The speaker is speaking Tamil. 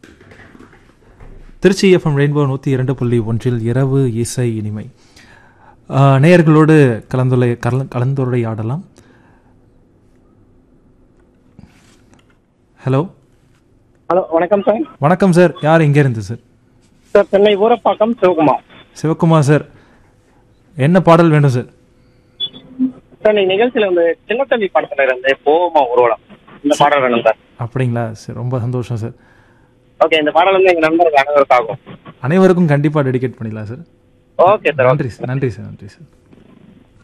திருச்சி எஃப்எம் ரெயின்போ நூற்றி இரண்டு புள்ளி ஒன்றில் இரவு இசை இனிமை ஆஹ், நேயர்களோடு கலந்துரை கல கலந்துரையாடலாம் ஹலோ ஹலோ வணக்கம் சார் வணக்கம் சார் யார் எங்கே இருந்து sir sir Chennai Urapakkam Sivakumar Sivakumar sir என்ன பாடல் வேண்டும் சார் சார் நீங்க நிகழ்ச்சியில வந்து சின்னத்தம்பி படத்துல இருந்து போவோமா ஊர்வலம் இந்த பாடல் வேணும் சார் அப்படிங்களா சார் ரொம்ப சந்தோஷம் சார் ஓகே இந்த பாடல் வந்து எங்க நண்பர்கள் அனைவருக்காகும் அனைவருக்கும் கண்டிப்பாக டெடிகேட் பண்ணிடலாம் சார் ஓகே சார் நன்றி சார் நன்றி சார் நன்றி சார்